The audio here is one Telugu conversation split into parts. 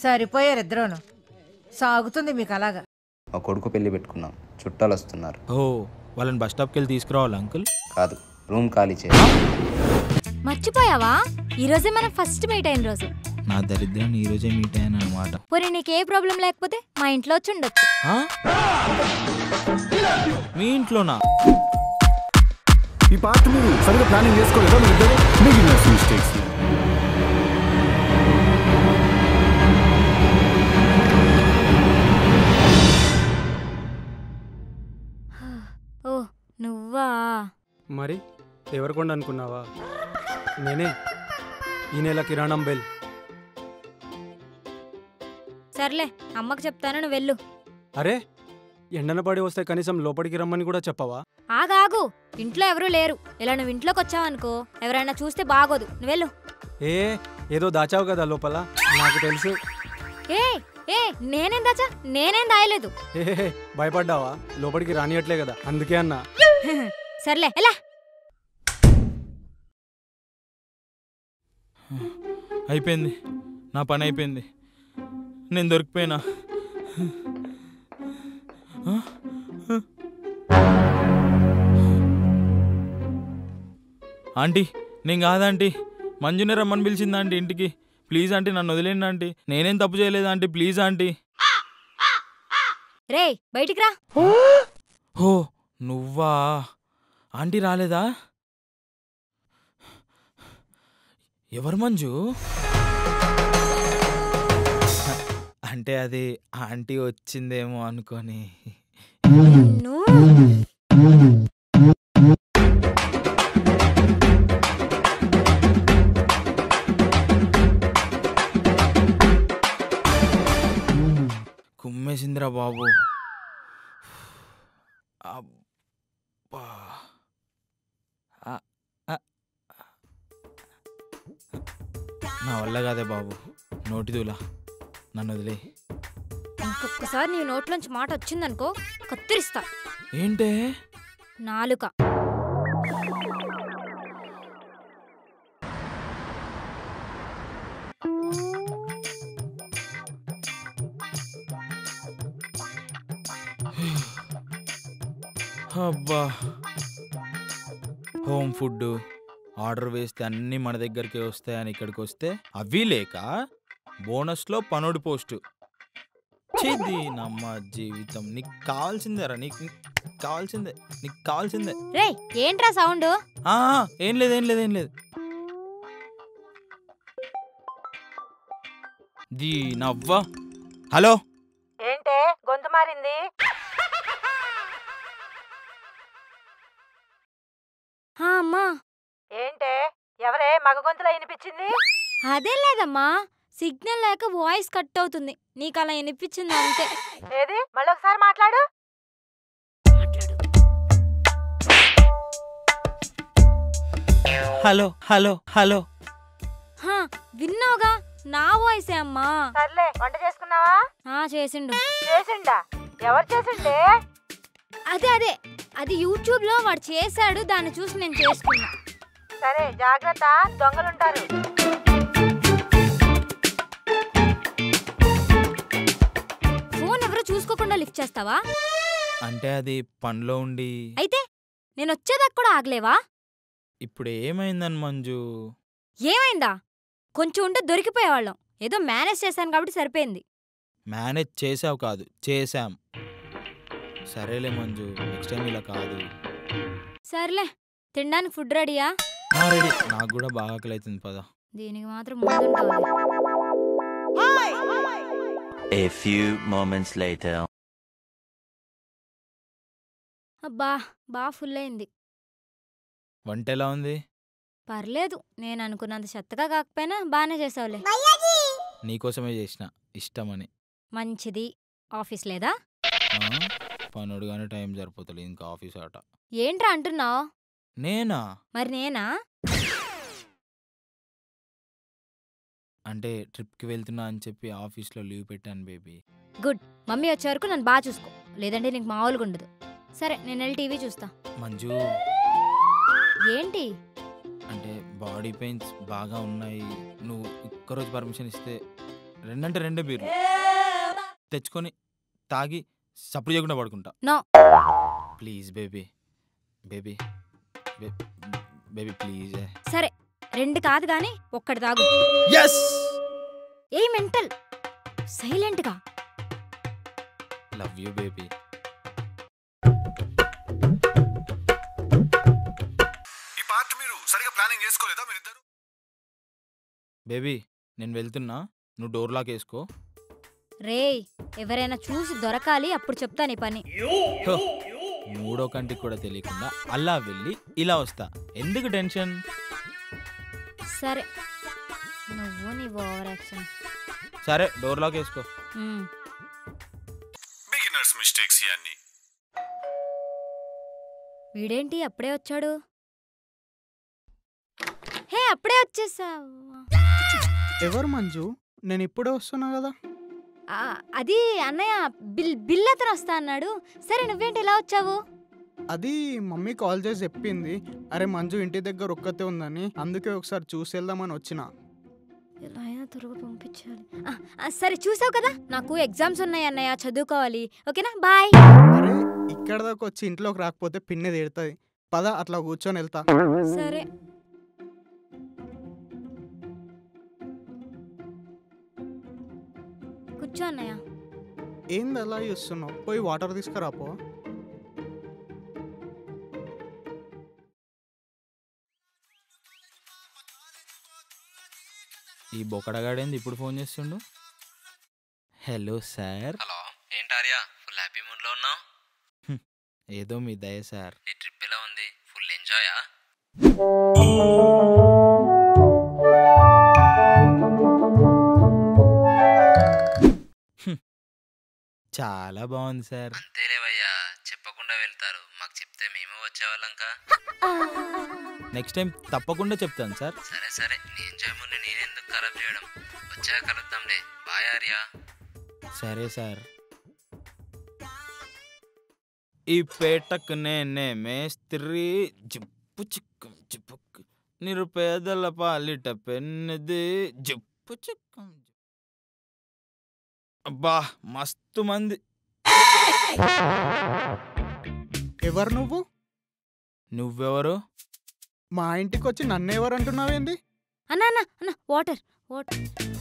సరిపోయారు ఇద్దరూను సాగుతుంది మీకు అలాగా మా కొడుకు పెళ్లి పెట్టుకున్నాం చుట్టాలు వస్తున్నారు ఓ వాళ్ళని బస్ స్టాప్కి వెళ్ళి తీసుకురావాలి అంకుల్ కాదు రూమ్ ఖాళీ చేయాలి మర్చిపోయావా ఈ రోజే మనం ఫస్ట్ మీట్ అయిన రోజు నా దరిద్రాన్ని ఈ రోజే మీట్ అయ్యాను అనమాట పోనీ నీకే ప్రాబ్లం లేకపోతే మా ఇంట్లో వచ్చి ఉండొచ్చు మీ ఇంట్లోనా ఈ పార్ట్ మీరు సరిగ్గా ప్లానింగ్ చేసుకోలేదా మీరు ఇద్దరు బిగినర్స్ మిస్టేక్స్ ఓ నువ్వా మరి ఎవరికొండ అనుకున్నావా నేనే ఈ నెల కిరాణం బెల్ సర్లే అమ్మకు చెప్తాను నువ్వు వెళ్ళు అరే ఎండన పడి వస్తే కనీసం లోపలికి రమ్మని కూడా చెప్పవా ఆగాగు ఇంట్లో ఎవరూ లేరు ఇలా నువ్వు ఇంట్లోకి వచ్చావనుకో ఎవరైనా చూస్తే బాగోదు నువ్వు వెళ్ళు ఏ ఏదో దాచావు కదా లోపల నాకు తెలుసు ఏ ఏ నేనేం దాచా నేనేం దాయలేదు ఏ భయపడ్డావా లోపలికి రానియట్లే కదా అందుకే అన్నా సర్లే ఎలా అయిపోయింది నా పని అయిపోయింది నేను దొరికిపోయినా ఆంటీ నేను కాదంటీ మంజునే రమ్మని పిలిచిందా ఆంటీ ఇంటికి ప్లీజ్ ఆంటీ నన్ను వదిలేండి ఆంటీ నేనేం తప్పు చేయలేదు ఆంటీ ప్లీజ్ ఆంటీ రే బయటికి రా ఓ నువ్వా ఆంటీ రాలేదా ఎవరు మంజు అంటే అది ఆంటీ వచ్చిందేమో అనుకొని నువ్వు కుమ్మేసిందిరా బాబు అబ్బా ఆ, ఆ. నా వల్ల కాదే బాబు నోటిదూలా నన్ను వదిలే ఇంకొకసారి నీ నోట్లోంచి మాట వచ్చిందనుకో కత్తిరిస్తా ఏంటే నాలుక అబ్బా హోమ్ ఫుడ్ ఆర్డర్ వేస్తే అన్నీ మన దగ్గరికి వస్తాయని ఇక్కడికి వస్తే అవి లేక బోనస్లో పనుడి పోస్టు చిది నమ్మ జీవితం నీకు కావాల్సిందేరా నీకు నీకు కావాల్సిందే నీకు కావాల్సిందే రే ఏంట్రా సౌండ్ ఆ, ఏం లేదు ఏం లేదు ఏం లేదు దీ నవ్వ హలో ఏంటే గొంతు మారింది హా అమ్మా ఏంటే ఎవరే మగ గొంతులో వినిపించింది అదే లేదమ్మా సిగ్నల్ లేక వాయిస్ కట్ అవుతుంది నీకు అలా వినిపించింది అంతే ఏది మళ్ళీ ఒకసారి మాట్లాడు హలో హలో హలో హా విన్నావుగా నా వాయిసే అమ్మా సర్లే వంట చేసుకున్నావా ఆ చేసిండు చేసిండా ఎవరు చేసిండే అదే అదే అది యూట్యూబ్ లో వాడు చేశాడు దాన్ని చూసి నేను చేసుకున్నా సరే జాగ్రత్త దొంగలుంటారు ఫోన్ ఎవరో చూసుకోకుండా లిఫ్ట్ చేస్తావా అంటే అది పనిలో ఉండి అయితే నేను వచ్చేదాకా కూడా ఆగలేవా ఇప్పుడు ఏమైందని మంజు ఏమైందా కొంచెం ఉంటే దొరికిపోయేవాళ్ళం ఏదో మేనేజ్ చేశాను కాబట్టి సరిపోయింది మేనేజ్ చేసావు కాదు చేశాం సరేలే మంజు నెక్స్ట్ టైం ఇలా కాదు సర్లే తినడానికి ఫుడ్ రెడీయా రెడీ నాకు కూడా బాగా ఆకలి అవుతుంది పద దీనికి మాత్రం ముందుంటుంది A few moments later. అబ్బా బా ఫుల్ అయింది వంట ఎలా ఉంది పర్లేదు నేను అనుకున్నంత చెత్తగా కాకపోయినా బాగానే చేసావులే నీకోసమే చేసిన ఇష్టమని మంచిది ఆఫీస్ లేదా ఆ? పనుడుగానే టైం సరిపోతుంది ఇంకా ఆఫీస్ ఆట ఏంట్రా అంటున్నావు నేనా మరి నేనా అంటే ట్రిప్కి వెళ్తున్నా అని చెప్పి ఆఫీస్లో లీవ్ పెట్టాను బేబీ గుడ్ మమ్మీ వచ్చే వరకు నన్ను బాగా చూసుకో లేదంటే నీకు మామూలుగా ఉండదు సరే నేను వెళ్ళి టీవీ చూస్తా మంజు ఏంటి అంటే బాడీ పెయిన్స్ బాగా ఉన్నాయి నువ్వు ఒక్కరోజు పర్మిషన్ ఇస్తే రెండంటే రెండే బీర్లు తెచ్చుకొని తాగి సప్పుడు చేయకుండా పడుకుంటా No. Please baby baby baby please సరే రెండు కాదు గాని ఒక్కటి తాగు ఎస్ ఏ మెంటల్ సైలెంట్గా లవ్ యూ బేబీ ఈ పార్ట్ మీరు సరిగా ప్లానింగ్ చేసుకోలేదా మీరిద్దరు బేబీ నేను వెళ్తున్నా నువ్వు డోర్ లాక్ వేసుకో రేయ్ ఎవరైనా చూసి దొరకాలి అప్పుడు చెప్తా నీ పని హో, మూడో కంటికి కూడా తెలియకుండా అలా వెళ్ళి ఇలా వస్తా ఎందుకు టెన్షన్ సరే నువ్వు నీ ఓవర్ యాక్షన్ సరే డోర్ లాక్ వేసుకో బిగినర్స్ మిస్టేక్స్ ఇవన్నీ వీడేంటి అప్పుడే వచ్చాడు హే అప్పుడే వచ్చేసావు ఎవరు మంజు నేను ఇప్పుడే వస్తున్నా కదా ఆ, అది అన్నయ్య బిల్ బిల్ అతను వస్తా అన్నాడు సరే నువ్వేంటి ఇలా వచ్చావు అది మమ్మీ కాల్ చేసి చెప్పింది అరే మంజు ఇంటి దగ్గర ఒక్కతే ఉందని అందుకే ఒకసారి చూసి వెళ్దామని వచ్చిన ఎలా అయినా త్వరగా పంపించాలి ఆ, ఆ, సరే చూసావు కదా నాకు ఎగ్జామ్స్ ఉన్నాయి అన్నయ్య చదువుకోవాలి ఓకేనా బాయ్ అరే ఇక్కడ దాకా వచ్చి ఇంట్లోకి రాకపోతే పిన్ని తిడుతుంది పద అట్లా కూర్చొని వెళ్తా సరే కూర్చో అన్నయ్య ఏంది అలా చూస్తున్నావు పోయి వాటర్ తీసుకురాపో ఈ బొకడగాడేంది ఇప్పుడు ఫోన్ చేస్తుండు హలో సార్ హలో ఏంటి ఆర్యా ఫుల్ హ్యాపీ మూడ్లో ఉన్నావు ఏదో మీ దయ సార్ నీ ట్రిప్ ఎలా ఉంది ఫుల్ ఎంజాయా చాలా బాగుంది సార్ అంతేలేవయ్యా చెప్పకుండా వెళ్తారు మాకు చెప్తే మేము వచ్చేవాళ్ళంకా నెక్స్ట్ టైం తప్పకుండా చెప్తాను సార్ సరే సరే నీ ఎంజాయ్మెంట్ నేనెందుకు ఖరాబ్ చేయడం వచ్చాక కలుద్దాంలే బాయ్ ఆర్యా సరే సార్ ఈ పేటకు నేనే మేస్త్రి జిప్పు చిక్కం జిప్పుక్ నిరుపేదల పాలిట పెన్నది జిప్పు చిక్కం అబ్బా మస్తు మంది ఎవరు నువ్వు నువ్వెవరు మా ఇంటికి వచ్చి నన్ను ఎవరు అంటున్నావేంది అన్న అన్న అన్న వాటర్ వాటర్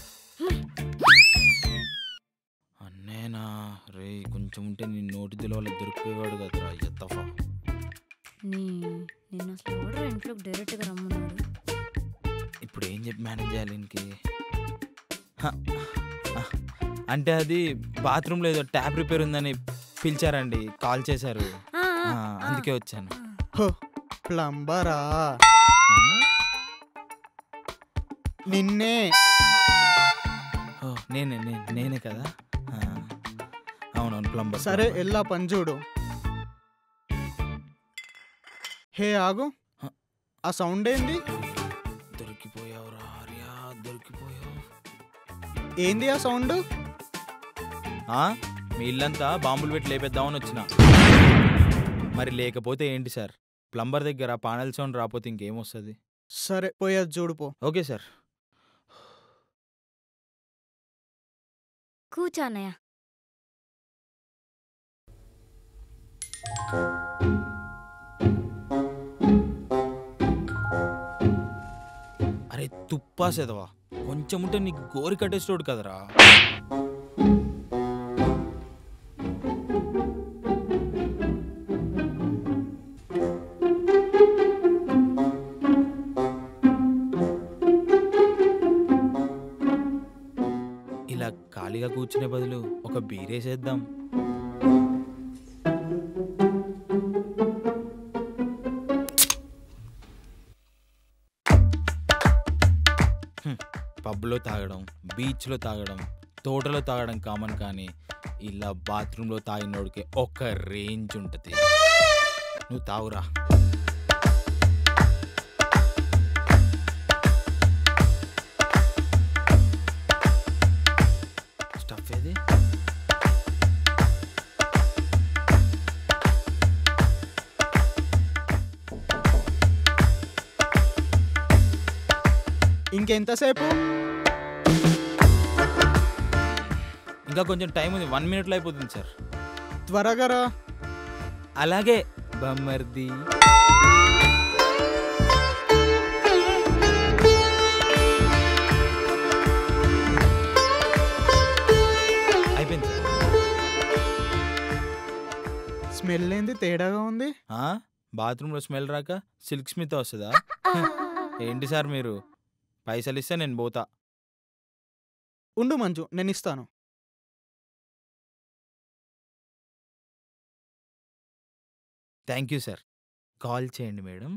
అన్నేనా రే కొంచెం ఉంటే నీ నోటి దిలవల దొరికేవాడు కదరా ఎత్తఫా నీ నిన్న అసలు ఎవడో ఇంట్లోకి డైరెక్ట్గా రమ్మన్నాడు ఇప్పుడు ఏం చెప్పి మేనేజ్ చేయాలి ఇంకి హ, హ, అంటే అది బాత్రూంలో ఏదో ట్యాప్ రిపేర్ ఉందని పిలిచారండి కాల్ చేశారు ఆ, ఆ, ఆ, ఆ. అందుకే వచ్చాను హో, ప్లంబరా ఆ? నిన్నే ఓ, నేనే నేనే నేనే కదా ఆ, అవునవును ప్లంబర్ సరే ప్లంబర్. ఎల్లా పని చూడు హే ఆగు హ. ఆ సౌండ్ ఏంది దొరికిపోయావురా ఆర్యా దొరికిపోయావు ఏంది ఆ సౌండ్ ఆ? మీ ఇల్లంతా బాంబులు పెట్టి లేపేద్దామని వచ్చిన మరి లేకపోతే ఏంటి సార్ ప్లంబర్ దగ్గర పానల్ సౌండ్ రాకపోతే ఇంకేమొస్తుంది సరే పోయేది చూడు పో ఓకే సార్ కూర్చో అన్నయ్య అరే తుప్పా సెదవా కొంచెం ఉంటే నీకు గోరి కట్టేస్తోడు కదరా ఇలా ఖాళీగా కూర్చునే బదులు ఒక బీరేసేద్దాం పబ్లో తాగడం బీచ్లో తాగడం తోటలో తాగడం కామన్ కానీ ఇలా బాత్రూంలో తాగినోడికి ఒక రేంజ్ ఉంటుంది నువ్వు తాగురా స్టఫ్ ఏది ఇంకెంతసేపు ఇంకా కొంచెం టైం ఉంది వన్ మినిట్లో అయిపోతుంది సార్ త్వరగా రా అలాగే బమ్మర్ది అయిపోయింది సార్ స్మెల్ ఏంది తేడాగా ఉంది ఆ? బాత్రూంలో స్మెల్ రాక సిల్క్ స్మిత్ వస్తుందా ఏంటి సార్ మీరు పైసలు ఇస్తే నేను పోతా ఉండు మంజు నేను ఇస్తాను థ్యాంక్ యూ సార్ కాల్ చేయండి మేడం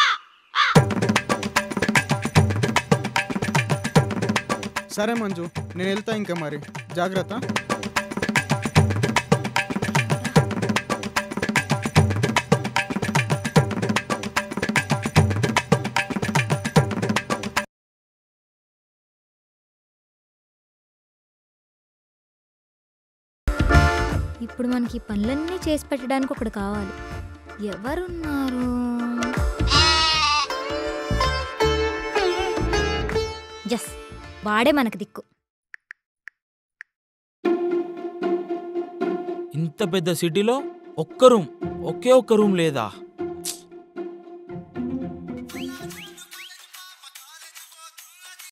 సరే మంజు నేను వెళ్తా ఇంకా మరి జాగ్రత్త ఇప్పుడు మనకి ఈ పనులన్నీ చేసి పెట్టడానికి ఒకడు కావాలి ఎవరున్నారు ఎస్ వాడే మనకు దిక్కు ఇంత పెద్ద సిటీలో ఒక్క రూమ్ ఒకే ఒక్క రూమ్ లేదా